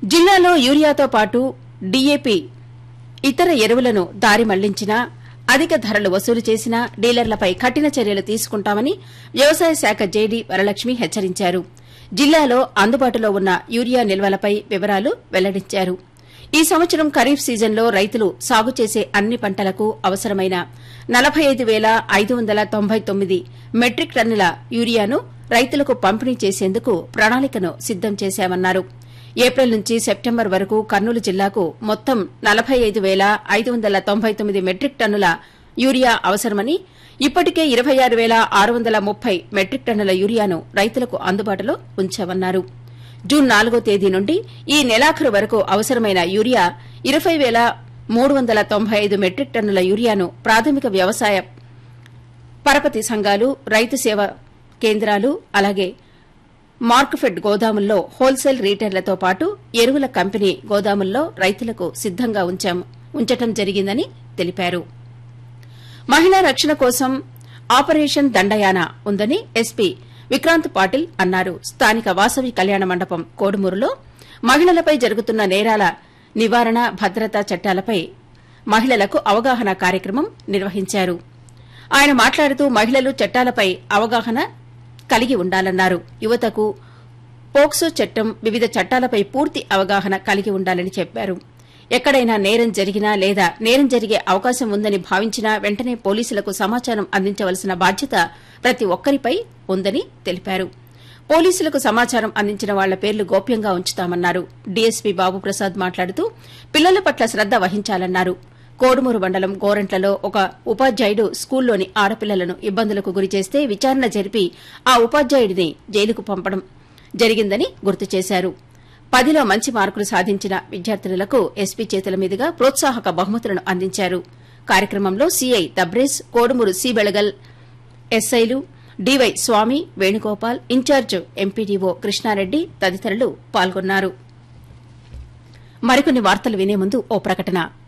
జిల్లాలో యూరియాతో పాటు డీఏపీ ఇతర ఎరువులను దారి మళ్లించినా అధిక ధరలు వసూలు చేసినా డీలర్లపై కఠిన చర్యలు తీసుకుంటామని వ్యవసాయ శాఖ జేడీ వరలక్ష్మి హెచ్చరించారు జిల్లాలో అందుబాటులో ఉన్న యూరియా నిల్వలపై వివరాలు వెల్లడించారు ఈ సంవత్సరం ఖరీఫ్ సీజన్లో రైతులు సాగు చేసే అన్ని పంటలకు అవసరమైన నలభై ఐదు పేల ఐదు వందల తొంభై తొమ్మిది మెట్రిక్ టన్నుల యూరియాను రైతులకు పంపిణీ చేసేందుకు ప్రణాళికను సిద్దం చేశామన్నారు ఏప్రిల్ నుంచి సెప్టెంబర్ వరకు కర్నూలు జిల్లాకు మొత్తం నలభై ఐదు పేల ఐదు వందల తొంభై తొమ్మిది మెట్రిక్ టన్నుల యూరియా అవసరమని ఇప్పటికే ఇరవై ఆరు పేల ఆరు వందల ముప్పై మెట్రిక్ టన్నుల యూరియాను రైతులకు అందుబాటులో ఉంచామన్నారు జూన్ నాలుగో తేదీ నుండి ఈ నెలాఖరు వరకు అవసరమైన యూరియా ఇరవై పేల మూడు వందల తొంభై ఐదు మెట్రిక్ టన్నుల యూరియాను ప్రాథమిక వ్యవసాయ పరపతి సంఘాలు రైతు సేవ కేంద్రాలు అలాగే మార్క్ఫెడ్ గోదాముల్లో హోల్సేల్ రీటైర్లతో పాటు ఎరువుల కంపెనీ గోదాముల్లో రైతులకు సిద్దంగా ఉంచాం ఉంచటం జరిగిందని తెలిపారు మహిళా రక్షణ కోసం ఆపరేషన్ దండయాన ఉందని ఎస్పీ విక్రాంత్ పాటిల్ అన్నారు స్థానిక వాసవి కళ్యాణ మండపం కోడుమూరులో మహిళలపై జరుగుతున్న నేరాల నివారణ భద్రతా చట్టాలపై మహిళలకు అవగాహన కార్యక్రమం నిర్వహించారు ఆయన మాట్లాడుతూ మహిళలు చట్టాలపై అవగాహన కలిగి ఉండాలన్నారు యువతకు పోక్సో చట్టం వివిధ చట్టాలపై పూర్తి అవగాహన కలిగి ఉండాలని చెప్పారు ఎక్కడైనా నేరం జరిగినా లేదా నేరం జరిగే అవకాశం ఉందని భావించినా వెంటనే పోలీసులకు సమాచారం అందించవలసిన బాధ్యత ప్రతి ఒక్కరిపై ఉందని తెలిపారు పోలీసులకు సమాచారం అందించిన వాళ్ల పేర్లు గోప్యంగా ఉంచుతామన్నారు డీఎస్పీ బాబుప్రసాద్ మాట్లాడుతూ పిల్లల పట్ల శ్రద్ద వహించాలన్నారు కోడుమూరు మండలం గోరంట్లలో ఒక ఉపాధ్యాయుడు స్కూల్లోని ఆడపిల్లలను ఇబ్బందులకు గురిచేస్తే విచారణ జరిపి ఆ ఉపాధ్యాయుడిని జైలుకు పంపడం జరిగిందని గుర్తు చేశారు పదిలో మంచి మార్కులు సాధించిన విద్యార్థినులకు ఎస్పీ చేతుల మీదుగా ప్రోత్సాహక బహుమతులను అందించారు కార్యక్రమంలో సీఐ దబ్రేస్ కోడుమూరు సి బెళగల్ ఎస్ఐలు DY Swamy Venugopal in-charge MPDO Krishna Reddy తదితరులు పాల్గొన్నారు మరికొన్ని వార్తలు వినే ముందు ఓ ప్రకటన